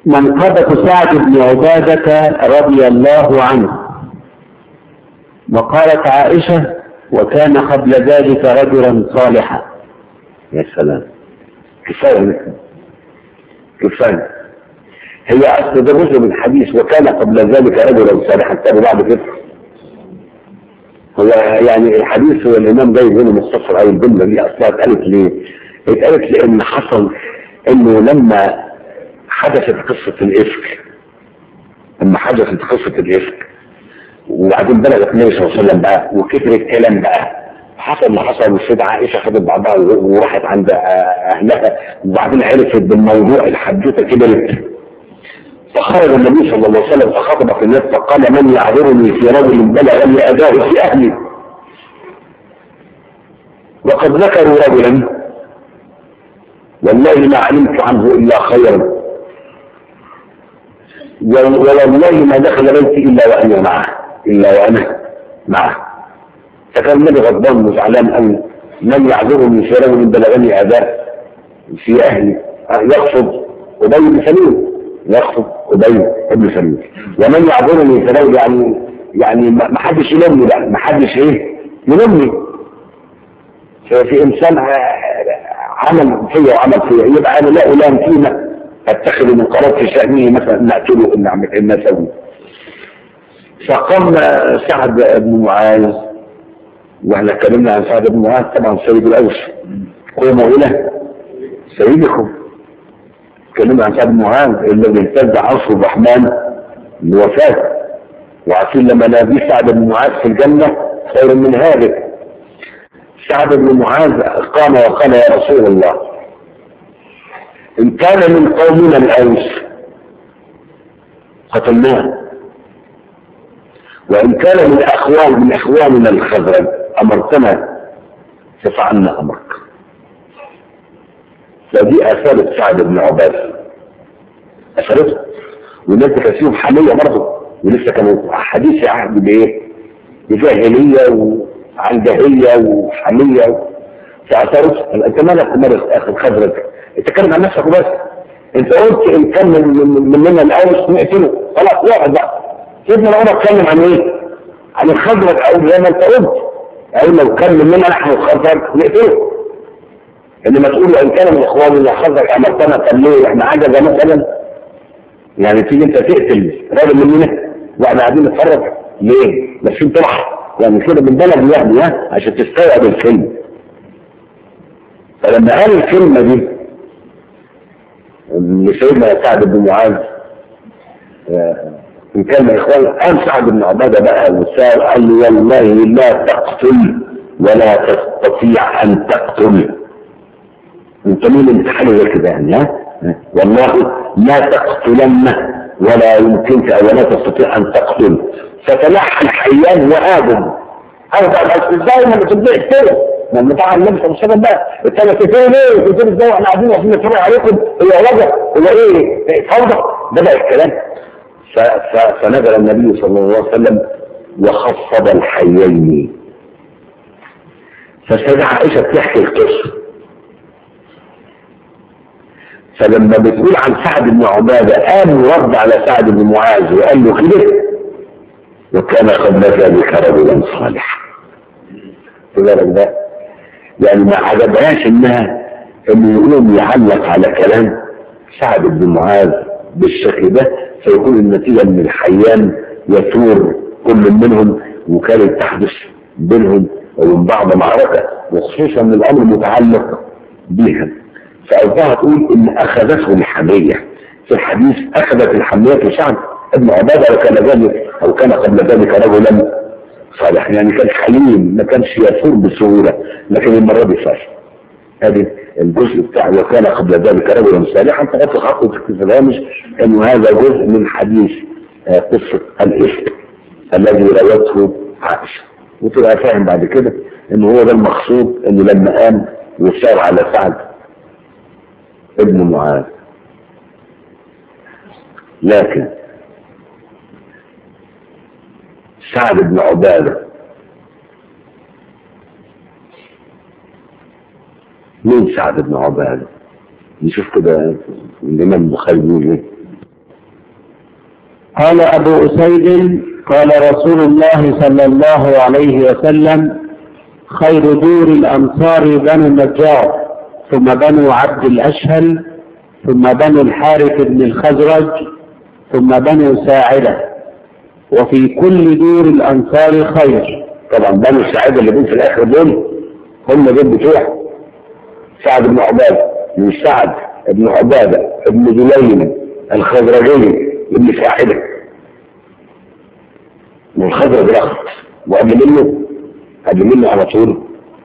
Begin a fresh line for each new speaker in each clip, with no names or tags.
منقبة سعد بن عبادة رضي الله عنه وقالت عائشة وكان قبل ذلك رجلا صالحا
يا سلام كفاية مثل كفاية هي أصل ده جزء من الحديث وكان قبل ذلك رجلا صالحا تاني بعد كده هو يعني الحديث هو الإمام جايب هنا مختصر أو الجملة دي أصلا اتقالت ليه؟ اتقالت لأن حصل إنه لما حدثت قصة الإفك لما حدثت قصة الإفك وبعدين بلغت النبي صلى الله عليه وسلم بقى وكتر الكلام بقى حصل اللي حصل والسيدة عائشة خدت بعضها وراحت عند أهلها وبعدين عرفت بالموضوع الحدوتة كبرت فخرج النبي صلى الله عليه وسلم فخطب في الناس فقال من يعذرني في رجل بلغ لي أداه في أهلي وقد ذكروا رجلا والله ما علمت عنه إلا خيرا والله ما دخل بيتي إلا وأنا معه إلا وأنا معه فكان النبي غضبان وزعلان قوي من يعذرني في رجل بلغني أداه في أهلي يقصد أبي بن سليم يقصد أبي بن سليم ومن يعذرني في رجل يعني يعني ما حدش يلومني بقى ما حدش إيه يلومني في إنسان عمل فيا وعمل فيا يبقى أنا لا ألام فيما أتخذ من قرار في شأنه مثلا أن أقتله أن أعمل أن أسوي فقام سعد بن معاذ واحنا اتكلمنا عن سعد بن معاذ طبعا سيد الاوس قوموا الى سيدكم اتكلمنا عن سعد بن معاذ الذي اهتز عرش الرحمن بوفاته وعارفين لما نادي سعد بن معاذ في الجنه خير من هذا سعد بن معاذ قام وقال يا رسول الله ان كان من قومنا الاوس قتلناه وإن كان من أخوان من إخواننا الخزرج أمرتنا ففعلنا أمرك فدي أثارت سعد بن عباس أثارته والناس كان فيهم حمية برضه ولسه كانوا حديث عهد بإيه؟ بجاهلية وعن جاهلية وحمية فأثارته أنت مالك ومالك أخي الخزرج اتكلم عن نفسك وبس أنت قلت إن كان من مننا الأوس نقتله خلاص واحد بقى سيدنا عمر اتكلم عن ايه؟ عن الخزرج او زي ما انت قلت او لو كان مننا نحن الخزرج نقتله انما تقول ان كان من اخواننا الخزرج امرتنا طب ليه احنا عجزه مثلا يعني تيجي انت تقتل راجل مننا واحنا قاعدين نتفرج ليه؟ ماشيين طلع يعني كده من بلد يعني ها عشان تستوعب الكلمه فلما قال الكلمه دي لسيدنا سعد بن معاذ إن كان من إخوان قام سعد بن عبادة بقى وسار قال له والله لا تقتل ولا تستطيع أن تقتل أنت مين اللي تحلل زي كده يعني ها؟ والله لا تقتلن ولا يمكنك ولا تستطيع أن تقتل فتلحن حيان وآدم أربع بس إزاي ما بتبدأ كده لما تعالى النبي صلى الله عليه وسلم بقى انت بتقول ليه؟ بتقول ازاي واحنا قاعدين واقفين نتفرج عليكم هي وجع هو ايه؟ فوضى بدأ الكلام فنزل النبي صلى الله عليه وسلم وخفض الحيين فالسيدة عائشة بتحكي القصة فلما بتقول عن سعد بن عبادة قام ورد على سعد بن معاذ وقال له كده وكان قبل ذلك رجلا صالحا بالك ده يعني ما عجبهاش انها انه يقوم يعلق على كلام سعد بن معاذ بالشكل ده فيكون النتيجة ان الحيان يثور كل منهم وكانت تحدث بينهم وبين بعض معركة وخصوصا ان الامر متعلق بها فأوضاها تقول ان اخذته الحمية في الحديث اخذت الحمية سعد ابن عبادة وكان ذلك او كان قبل ذلك رجلا صالح يعني كان حليم ما كانش يثور بسهولة لكن المرة دي صالح هذه الجزء بتاع وكان قبل ذلك رجلا صالحا فقط حقه في الهامش انه هذا جزء من حديث قصة الإفك الذي روته عائشة وتبقى فاهم بعد كده انه هو ده المقصود انه لما قام وسار على سعد ابن معاذ لكن سعد بن عبادة مين سعد بن عبادة نشوف كده الإمام البخاري بيقول إيه
قال أبو أسيد قال رسول الله صلى الله عليه وسلم خير دور الأنصار بنو النجار ثم بنو عبد الأشهل ثم بنو الحارث بن الخزرج ثم بنو ساعدة وفي كل دور الأنصار خير
طبعا بنو السعادة اللي بين في الآخر دول هم دول بتوع سعد بن عبادة من سعد بن عبادة ابن دليم الخزرجي ابن ساعدة والخزرج رخص وقبل منه قبل منه على طول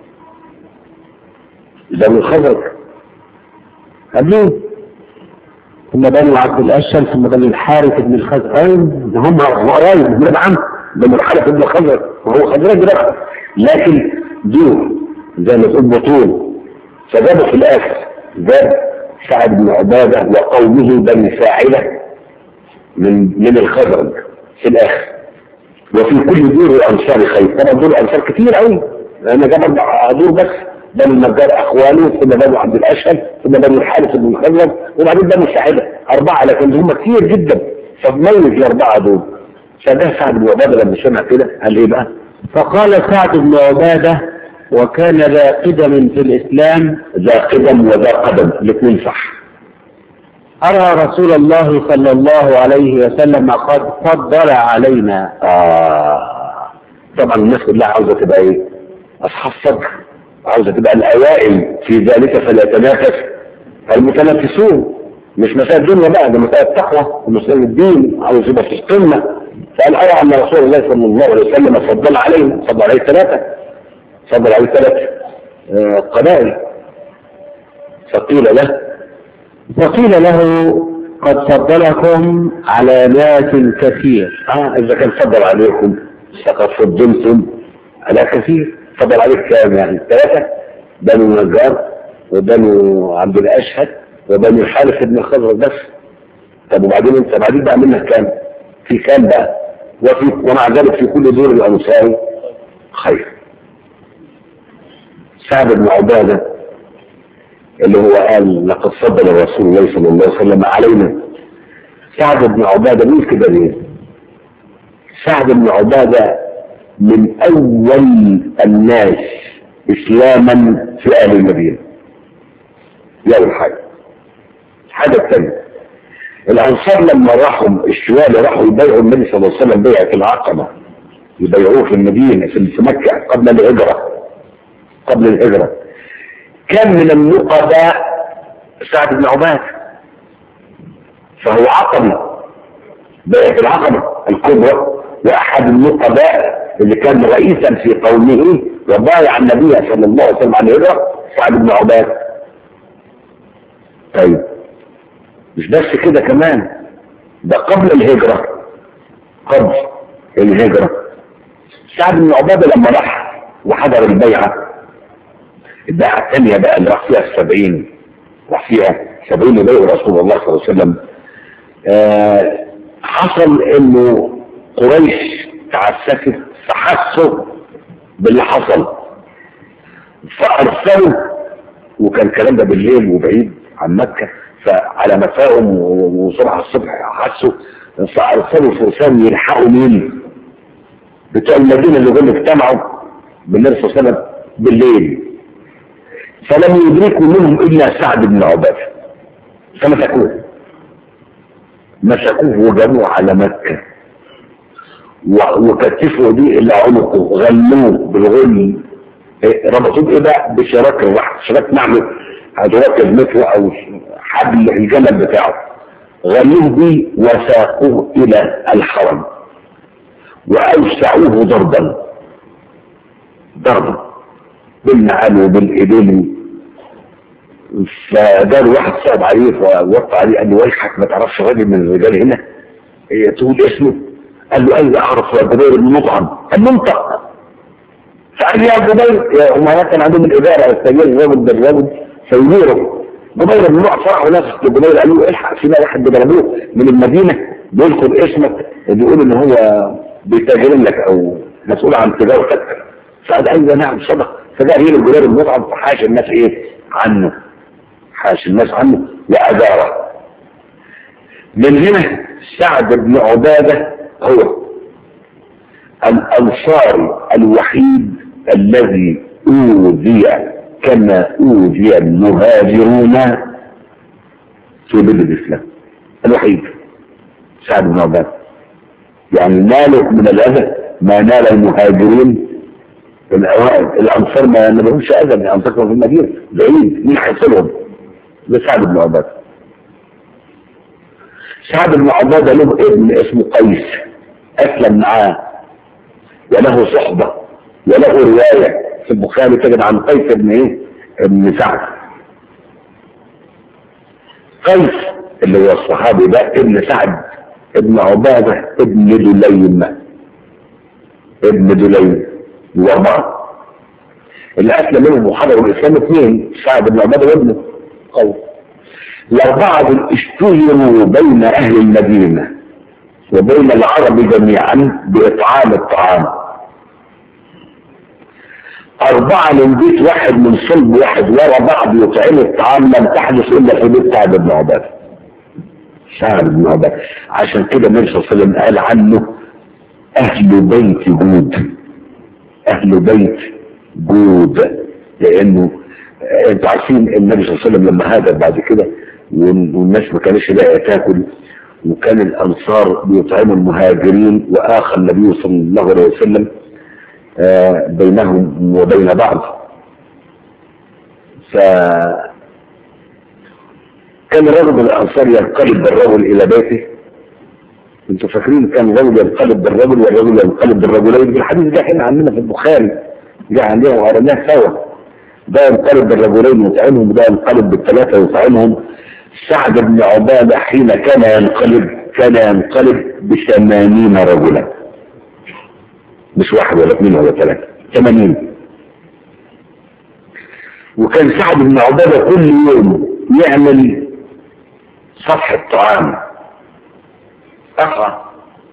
ده من الخزرج قبليه
ثم بنو عبد الأشهل ثم بنو الحارث بن الخزرج
هم قرايب من العم ده مرحلة ابن الخزرج وهو خزرج رخص لكن دول زي ما تقول بطول فجابوا في الآخر جاب سعد بن عبادة وقومه بني ساعدة من من الخزرج في الآخر وفي كل دور الأنصار خير طبعا دور الأنصار كتير قوي لأن جاب أربع دور بس بني النجار أخوانه ثم بنو عبد الأشهل ثم بنو الحارث بن الخزرج وبعدين بنو ساعدة أربعة لكن هم كتير جدا فميز الأربعة دول فده سعد بن عبادة لما سمع كده قال إيه بقى؟
فقال سعد بن عبادة وكان ذا قدم في الإسلام
ذا قدم وذا قدم الاثنين صح
أرى رسول الله صلى الله عليه وسلم قد فضل علينا
آه طبعا الناس كلها عاوزة تبقى ايه اصحاب صدر عاوزة تبقى الاوائل في ذلك فلا يتنافس المتنافسون مش مسائل الدنيا بقى ده مسائل التقوى ومسائل الدين عاوز يبقى في القمة فقال ارى ان رسول الله صلى الله عليه وسلم فضل علينا فضل عليه ثلاثة فضل عليه ثلاث آه قبائل فقيل له
فقيل له قد فضلكم على ناس كثير
اه اذا كان فضل عليكم فقد فضلتم على كثير فضل عليك كام يعني ثلاثة بنو النجار وبنو عبد الاشهد وبنو الحارث بن الخزرج بس طب وبعدين انت بعدين بقى منك كام في كام بقى وفي ومع ذلك في كل دور الانصار خير سعد بن عباده اللي هو قال لقد فضل رسول الله صلى الله عليه وسلم علينا سعد بن عبادة مين كده ليه سعد بن عبادة من أول الناس إسلاما في أهل المدينة دي أول حاجة الحاجة الثانية الأنصار لما راحوا الشوال راحوا يبيعوا النبي صلى الله عليه وسلم بيعة العقبة يبيعوه في المدينة في مكة قبل الهجرة قبل الهجرة كان من النقباء سعد بن عباد فهو عقبي بيعة العقبة الكبرى وأحد النقباء اللي كان رئيسا في قومه وبايع النبي صلى الله عليه وسلم عن الهجرة سعد بن عباد طيب مش بس كده كمان ده قبل الهجرة قبل الهجرة سعد بن عبادة لما راح وحضر البيعة البيعة الثانية بقى اللي راح فيها السبعين راح فيها سبعين يبيعوا رسول الله صلى الله عليه وسلم آه حصل انه قريش تعسفت فحسوا باللي حصل فارسلوا وكان الكلام ده بالليل وبعيد عن مكة فعلى مساهم وصبح الصبح حسوا فارسلوا فرسان يلحقوا مين بتوع المدينة اللي هم اجتمعوا بالنبي صلى الله عليه وسلم بالليل فلم يدركوا منهم الا سعد بن عباده فمسكوه مسكوه وجابوه على مكة وكتفوا دي الى عنقه غلوه بالغل إيه ربطوه بايه بقى بشراك الرحم شراك نعمل هدراك المتر او حبل الجمل بتاعه غلوه بيه وساقوه الى الحرم واوسعوه ضربا ضربا بالنعال وبالإبل فجاء واحد صعب عليه فوقع عليه قال له ويحك ما تعرفش راجل من الرجال هنا هي تقول اسمه قال له ايوه اعرف يا جبير بن مطعم قال له انطق فقال يا جبير يا هم كان عندهم الاداره السجل الراجل ده الراجل سيديره جبير بن مطعم فرحوا ناس جبير قال له الحق في واحد ضربوه من المدينه بيذكر اسمك بيقول ان هو بيتاجر لك او مسؤول عن تجارتك فقال ايوه نعم صدق فجاء هنا الجبير بن مطعم فحاش الناس ايه عنه حاش الناس عنه وأداره من هنا سعد بن عبادة هو الأنصاري الوحيد الذي أوذي كما أوذي المهاجرون في بلد الإسلام الوحيد سعد بن عبادة يعني نالوا من الأذى ما نال المهاجرين الأوائل الأنصار ما نالهمش أذى من الأنصار كانوا في المدينة بعيد مين هيصلهم ده سعد بن عبادة سعد بن عبادة له ابن اسمه قيس أسلم معاه وله صحبة وله رواية في البخاري تجد عن قيس بن ايه ابن سعد قيس اللي هو الصحابي ده ابن سعد ابن عبادة ابن دليم ابن دليم واربعة اللي اسلم منهم وحضروا الاسلام اثنين سعد بن عبادة وابنه قوي الاربعة دول اشتهروا بين اهل المدينة وبين العرب جميعا باطعام الطعام أربعة من بيت واحد من صلب واحد ورا بعض يطعموا الطعام لم تحدث إلا في بيت سعد بن عبادة سعد بن عبادة عشان كده النبي صلى الله عليه وسلم قال عنه أهل بيت جود أهل بيت جود لأنه أنتوا عارفين النبي صلى الله عليه وسلم لما هاجر بعد كده والناس ما كانش لاقي تاكل وكان الأنصار بيطعموا المهاجرين وآخى النبي صلى الله عليه وسلم آه بينهم وبين بعض ف كان الرجل الأنصار ينقلب بالرجل إلى بيته انتوا فاكرين كان الرجل ينقلب بالرجل والرجل ينقلب بالرجلين الحديث ده احنا عندنا في البخاري جاء عندنا وقرناه سوا ده ينقلب بالرجلين يطعمهم وده ينقلب بالثلاثة يطعمهم سعد بن عبادة حين كان ينقلب كان ينقلب بثمانين رجلا مش واحد ولا اثنين ولا ثلاثة ثمانين وكان سعد بن عبادة كل يوم يعمل صفحة طعام أقرأ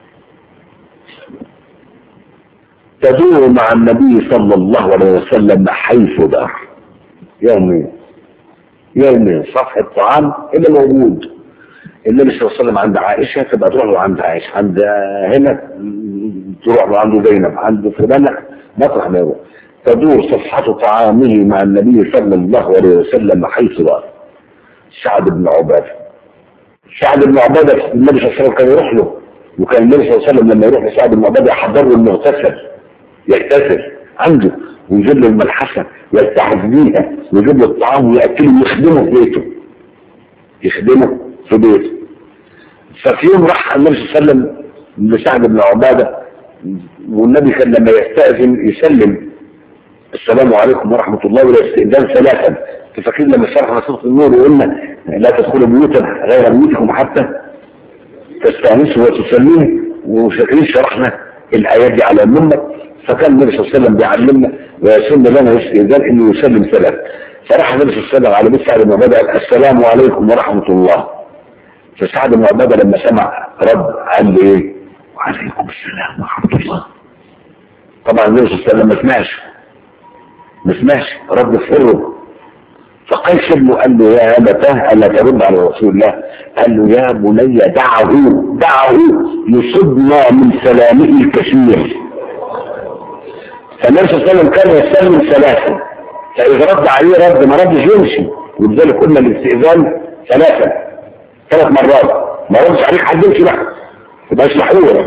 تدور مع النبي صلى الله عليه وسلم حيث دار يوميا يوميا صفحة طعام اللي موجود النبي صلى الله عليه وسلم عند عائشة تبقى تروح له عند عائشة عند هنا تروح له عنده زينب عنده فلان مطرح ما يروح تدور صفحة طعامه مع النبي صلى الله عليه وسلم حيث دار سعد بن عبادة سعد بن عبادة النبي صلى الله عليه وسلم كان يروح له وكان النبي صلى الله عليه وسلم لما يروح لسعد بن عبادة يحضر له المغتسل يغتسل عنده ويجيب له الملحفة يلتحف بيها ويجيب له الطعام ويأكله ويخدمه في بيته يخدمه في بيته ففي يوم راح النبي صلى الله عليه وسلم لسعد بن عبادة والنبي كان لما يستأذن يسلم السلام عليكم ورحمة الله والاستئذان ثلاثا تفكرين لما شرحنا سورة النور وقلنا لا تدخلوا بيوتا غير بيوتكم حتى تستأنسوا وتسلموا وشاكرين شرحنا الآيات دي على المنبر فكان النبي صلى الله عليه وسلم بيعلمنا ويسن لنا الاستئذان انه يسلم ثلاث فراح النبي صلى الله عليه وسلم على بيت سعد بن عباده قال السلام عليكم ورحمه الله فسعد بن عباده لما سمع رد قال له ايه؟ وعليكم السلام ورحمه الله طبعا النبي صلى الله عليه وسلم ما سمعش ما سمعش رد في سره فقيس ابنه قال له يا ابتاه الا ترد على رسول الله قال له يا بني دعه دعه يصبنا من سلامه الكثير فالنبي صلى الله عليه وسلم كان يستلم ثلاثة فإذا رد عليه رد ما ردش يمشي ولذلك قلنا الاستئذان ثلاثة ثلاث مرات ما ردش عليك حد يمشي بقى يبقاش محظور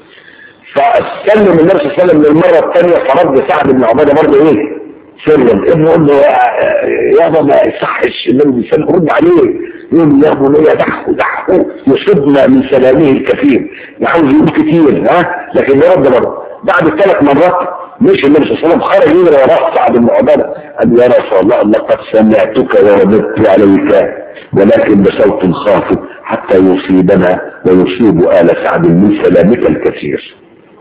فاستلم النبي صلى الله عليه وسلم للمرة الثانية فرد سعد بن عبادة برضه ايه سرا ابنه قال له يابا ما يصحش النبي بيسلم رد عليه يقول يا بني دحه دحه يصبنا من سلامه الكثير يحاول يقول كتير ها لكن يرد برضه بعد ثلاث مرات مش النبي صلى الله عليه وسلم خرج يجري وراه سعد بن عباده قال يا رسول الله لقد سمعتك ورددت عليك ولكن بصوت خافت حتى يصيبنا ويصيب آل سعد من سلامك الكثير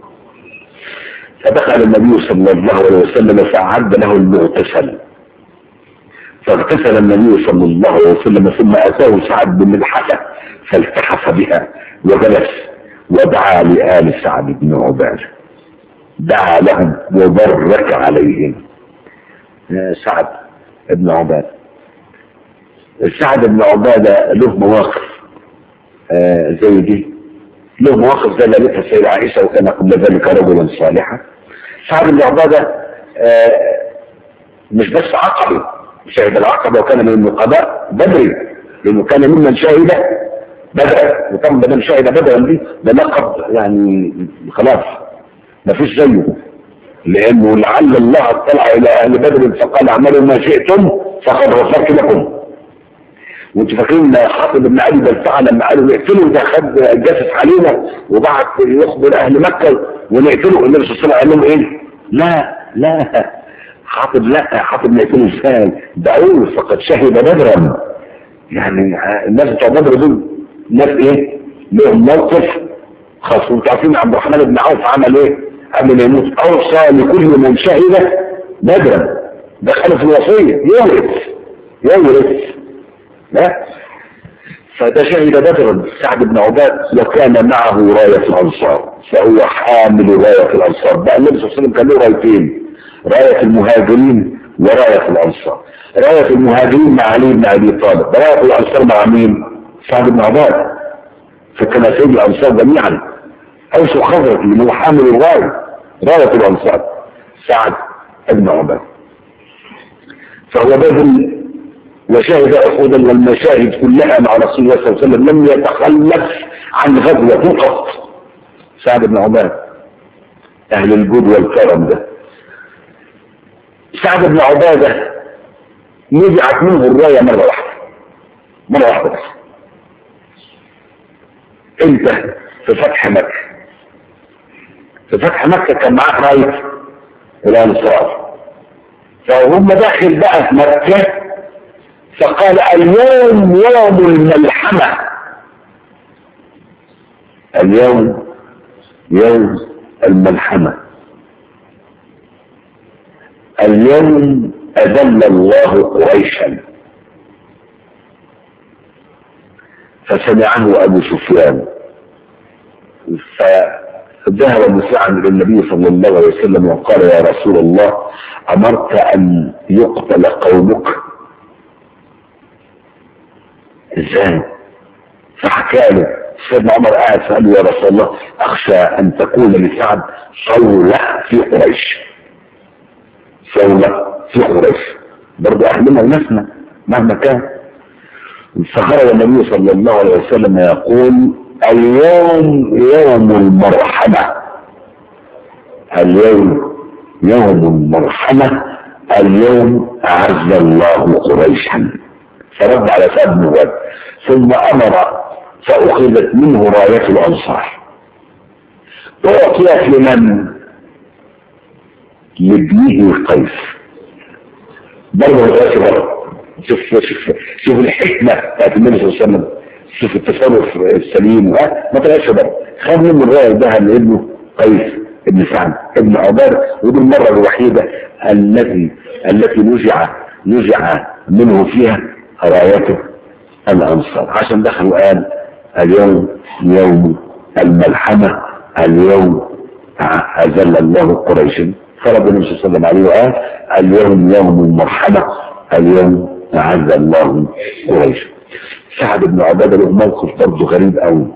فدخل النبي صلى الله عليه وسلم فأعد له المغتسل فاغتسل النبي صلى الله عليه وسلم ثم أتاه سعد بن الحسن فالتحف بها وجلس ودعا لآل سعد بن عباده دعا لهم وبرك عليهم سعد بن عبادة سعد بن عبادة له مواقف آه زي دي له مواقف زي اللي قالتها السيدة عائشة وكان قبل ذلك رجلا صالحا سعد بن عبادة آه مش بس عقبي شهد العقبة وكان من النقباء بدري لأنه كان ممن شهد بدرا وطبعا ما دام شهد بدرا دي ده لقب يعني خلاص ما فيش زيه لأنه لعل الله اطلع إلى أهل بدر فقال اعملوا ما شئتم فقد غفرت لكم وانتوا فاكرين حاطب بن علي بالفعل لما قالوا نقتله ده خد جاسس علينا وبعت يخبر اهل مكه ونقتله النبي صلى الله عليه وسلم قال لهم ايه؟ لا لا حاطب لا حاطب نقتله ازاي؟ دعوه فقد شهد بدرا يعني الناس بتوع بدر دول ناس ايه؟ لهم موقف خاص وانتوا عارفين عبد الرحمن بن عوف عمل ايه؟ قبل ما يموت اوصى لكل من شهد بدرا دخله في الوصيه يورث يورث لا فده شهد بدرا سعد بن عباد وكان معه راية الأنصار فهو حامل راية الأنصار بقى النبي صلى الله عليه وسلم كان له رايتين راية المهاجرين وراية الأنصار راية المهاجرين مع علي بن أبي طالب راية الأنصار مع مين؟ سعد بن عباد فكان سيد الأنصار جميعا أوس وخزرج اللي هو حامل الراية راية الأنصار سعد بن عباد فهو بذل وشهد أحدا والمشاهد كلها مع رسول الله صلى الله عليه وسلم لم يتخلف عن غزوة قط سعد بن عباد أهل الجود والكرم ده سعد بن عبادة نزعت منه الراية مرة واحدة مرة واحدة بس انت في فتح مكة في فتح مكة كان معاه راية الأنصار فهم داخل بقى في مكة فقال اليوم يوم الملحمة اليوم يوم الملحمة اليوم أذل الله قريشا فسمعه أبو سفيان فذهب مساعا إلى النبي صلى الله عليه وسلم وقال يا رسول الله أمرت أن يقتل قومك ازاي فحكى له سيدنا عمر قاعد سأله يا رسول الله اخشى ان تكون لسعد صولة في قريش صولة في قريش برضه اهلنا وناسنا مهما كان فخرج النبي صلى الله عليه وسلم يقول اليوم يوم المرحمة اليوم يوم المرحمة اليوم أعز الله قريشا فرد على سعد بن واد ثم امر فاخذت منه راية الانصار اعطيت لمن لابنه قيس برضه الراية برضه شوف شوف شوف الحكمة بتاعت النبي صلى الله عليه وسلم شوف التصرف السليم ها ما طلعش برضه خد منه الراية ده لابنه قيس ابن سعد ابن عباد ودي المرة الوحيدة التي التي نزع نزع منه فيها رايته الأنصار عشان دخلوا قال اليوم يوم الملحمة اليوم أذل الله قريشا فرب النبي صلى الله عليه وسلم عليه وقال اليوم يوم المرحمة اليوم أعز الله قريشا سعد بن عبادة له موقف برضه غريب قوي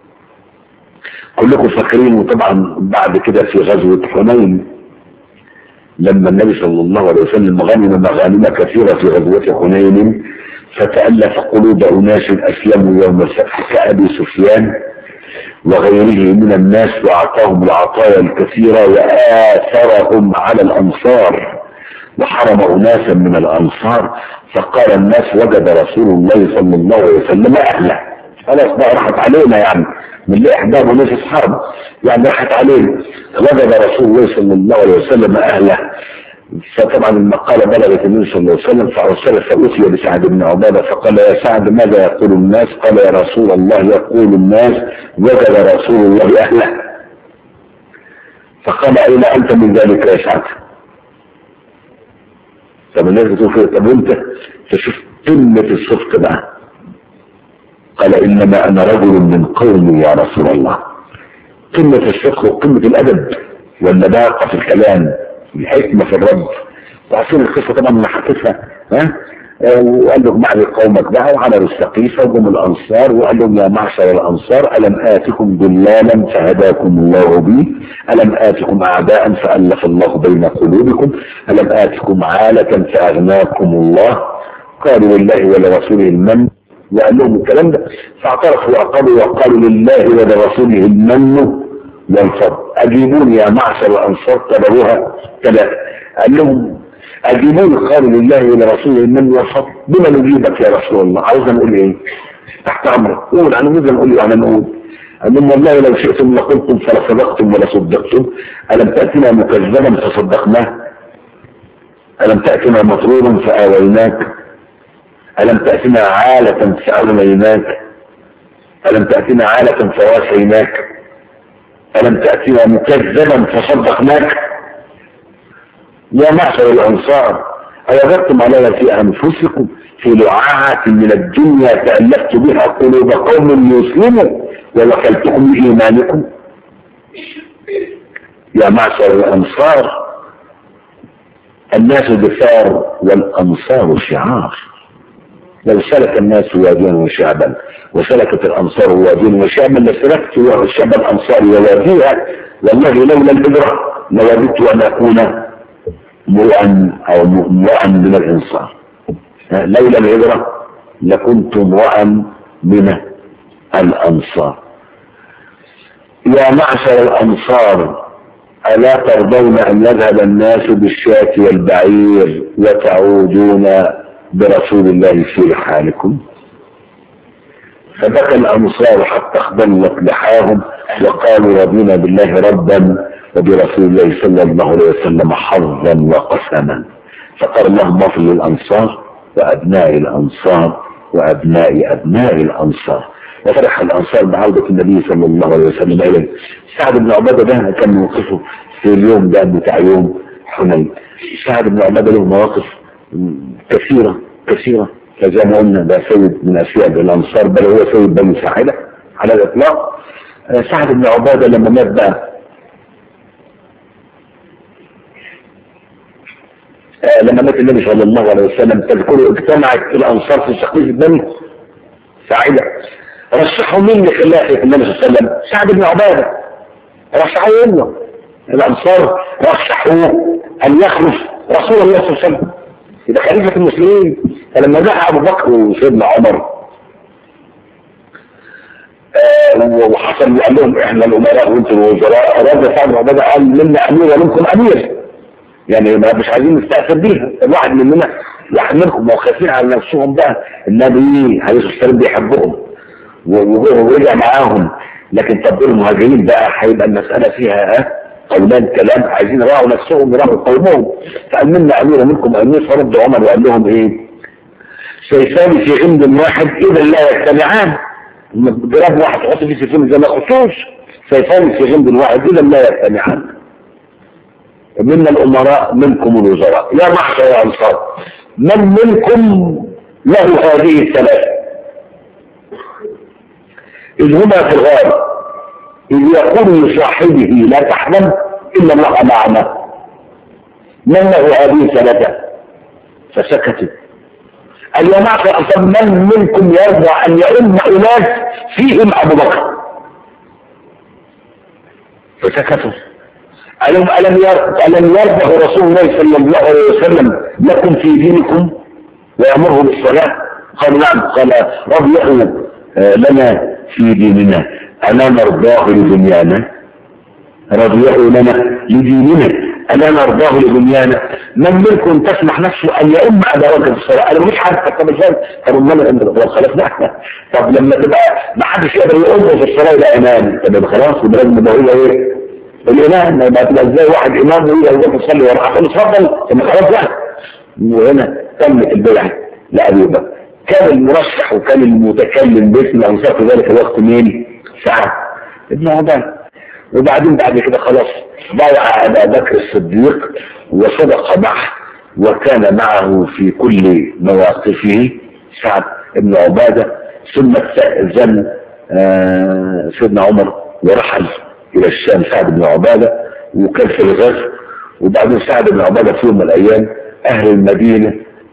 كلكم فاكرين وطبعا بعد كده في غزوة حنين لما النبي صلى الله عليه وسلم غنم مغانم كثيرة في غزوة حنين فتألف قلوب أناس أسلموا يوم الفتح كأبي سفيان وغيره من الناس وأعطاهم العطايا الكثيرة وآثرهم على الأنصار وحرم أناسا من الأنصار فقال الناس وجد رسول الله صلى الله عليه وسلم أهله خلاص بقى راحت علينا يعني من اللي إحداهم ناس أصحاب يعني راحت علينا وجد رسول الله صلى الله عليه وسلم أهله فطبعا المقالة بلغت النبي صلى الله عليه وسلم فأرسل فأتي لسعد بن عبادة فقال يا سعد ماذا يقول الناس قال يا رسول الله يقول الناس وجد رسول الله أهله فقال أين أنت من ذلك يا سعد طب الناس بتقول طب وانت تشوف قمة الصدق بقى قال إنما أنا رجل من قومي يا رسول الله قمة الصدق وقمة الأدب والنباقة في الكلام الحكمة في الرد وعارفين القصة طبعا اللي حكيتها ها آه، وقال له اجمع لي قومك بقى وعملوا السقيفة وجم الأنصار وقال لهم يا معشر الأنصار ألم آتكم ضلالا فهداكم الله بي ألم آتكم أعداء فألف الله بين قلوبكم ألم آتكم عالة فأغناكم الله قالوا لله ولرسوله المن وقال لهم الكلام ده فاعترفوا وأقروا وقالوا لله ولرسوله المن والفضل أجيبوني يا معشر الأنصار طلبوها ثلاثة قال لهم أجيبوني قالوا لله ولرسوله المن والفضل بما نجيبك يا رسول الله عاوز نقول إيه تحت أمرك قول أنا ماذا نقول أنا نقول قال لهم والله لو شئتم لقلتم فلصدقتم ولصدقتم ألم تأتنا مكذبا فصدقناه ألم تأتنا مطرودا فآويناك ألم تأتنا عالة فأغنيناك ألم تأتنا عالة فواسيناك ألم تأتنا مكذبا فصدقناك يا معشر الأنصار أوجدتم علي في أنفسكم في لعاعة من الدنيا تألفت بها قلوب قوم يسلموا ووكلتكم لإيمانكم يا معشر الأنصار الناس دثار والأنصار شعار لو سلك الناس واديا وشعبا وسلكت الأنصار واديا وشعبا لسلكت الشعب الأنصار وواديها والله لولا الهجرة لوددت أن أكون مرأا أو مرأا من الإنصار لولا الهجرة لكنت امرأ من الأنصار يا معشر الأنصار ألا ترضون أن يذهب الناس بالشاة والبعير وتعودون برسول الله في رحالكم فبكى الأنصار حتى اخضلت لحاهم وقالوا رضينا بالله ربا وبرسول الله صلى الله عليه وسلم حظا وقسما فقال اللهم اغفر للأنصار وأبناء الأنصار وأبناء أبناء الأنصار وفرح الأنصار بعودة النبي صلى الله عليه وسلم إليه سعد بن عبادة ده كان موقفه في اليوم ده بتاع يوم حنين سعد بن عبادة له مواقف كثيرة كثيرة فزي ما قلنا ده سيد من أسياد الأنصار بل هو سيد بني ساعدة على الإطلاق سعد بن عبادة لما مات بقى لما مات النبي صلى الله عليه وسلم تذكروا اجتمعت الأنصار في سقيف بني ساعدة رشحوا مين لخلافة النبي صلى الله عليه وسلم سعد بن عبادة رشحوا منه الأنصار رشحوه أن يخلف رسول الله صلى الله عليه وسلم يبقى خليفة المسلمين فلما دعا أبو بكر وسيدنا عمر آه وحصل قال لهم احنا الامراء وانتم الوزراء رد سعد بن عباده قال منا امير ومنكم امير يعني ما مش عايزين نستأثر بيها الواحد مننا واحد منكم لو خايفين على نفسهم بقى النبي عليه الصلاه والسلام بيحبهم ورجع معاهم لكن طب دول المهاجرين بقى هيبقى المساله فيها ها قولان كلام عايزين يراعوا نفسهم يراعوا قومهم فقال منا امير ومنكم امير فرد عمر وقال لهم ايه سيفان في عند واحد اذا لا يجتمعان جراب واحد تحط فيه سيفين زي ما خصوص سيفان في عند واحد اذا لا يجتمعان منا الامراء منكم الوزراء يا معشر يا انصار من منكم له هذه الثلاثه اذ هما في الغار إذ يقول لصاحبه لا تحزن إن الله معنا من له هذه ثلاثة فسكتوا قال يا معشر أصلا من منكم يرضى أن يؤم أناس فيهم أبو بكر فسكتوا ألم ألم ألم يرضى رسول الله صلى الله عليه وسلم لكم في دينكم ويأمره بالصلاة قالوا نعم قال رضيه لنا في ديننا ألا نرضاه لدنيانا رضيه لنا لديننا ألا نرضاه لدنيانا من منكم تسمح نفسه أن يؤم أبا بكر في الصلاة أنا مش عارف طب ازاي طب امال انت لو خلفنا احنا طب لما تبقى ما حدش يقدر يؤم في الصلاة يبقى إمام طب يبقى خلاص يبقى لازم يبقى هو إيه الإمام ما يبقى تبقى ازاي واحد إمام ويقول يقف يصلي وراه عشان اتفضل طب خلاص بقى وهنا تمت البيعة لأبي بكر كان المرشح وكان المتكلم باسم الأنصار في ذلك الوقت مين؟ سعد ابن عبان وبعدين بعد كده خلاص بايع ابا بكر الصديق وصدق معه وكان معه في كل مواقفه سعد بن عباده ثم استأذن آه سيدنا عمر ورحل الى الشام سعد بن عباده وكان في الغزو وبعدين سعد بن عباده في يوم من الايام اهل المدينه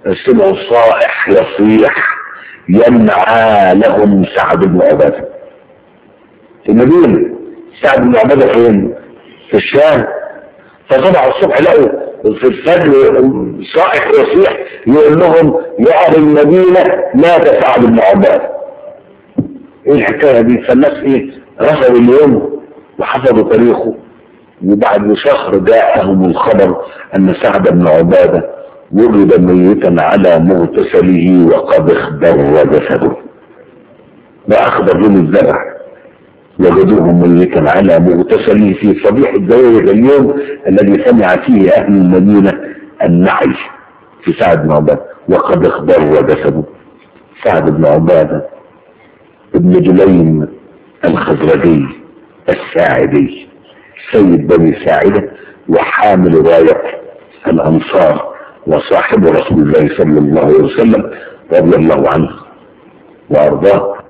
سمعوا صائح يصيح ينعى لهم سعد بن عباده في المدينه سعد بن عباده فين؟ في الشام فطلعوا الصبح لقوا في الفجر صائح يصيح يقول لهم يا اهل المدينه مات سعد بن عباده ايه الحكايه دي فالناس ايه رفضوا اليوم وحفظوا تاريخه وبعد شهر جاءهم الخبر ان سعد بن عباده وجد ميتا على مغتسله وقد اخضر جسده ده اخضر لون الذبح وجدوه ميتا على مغتسله في صبيح الزواج اليوم الذي سمع فيه اهل المدينه النعي في سعد بن عباده وقد اخضر جسده سعد بن عباده ابن جليم الخزرجي الساعدي سيد بني ساعدة وحامل راية الأنصار وصاحب رسول الله صلى الله عليه وسلم رضي الله عنه وأرضاه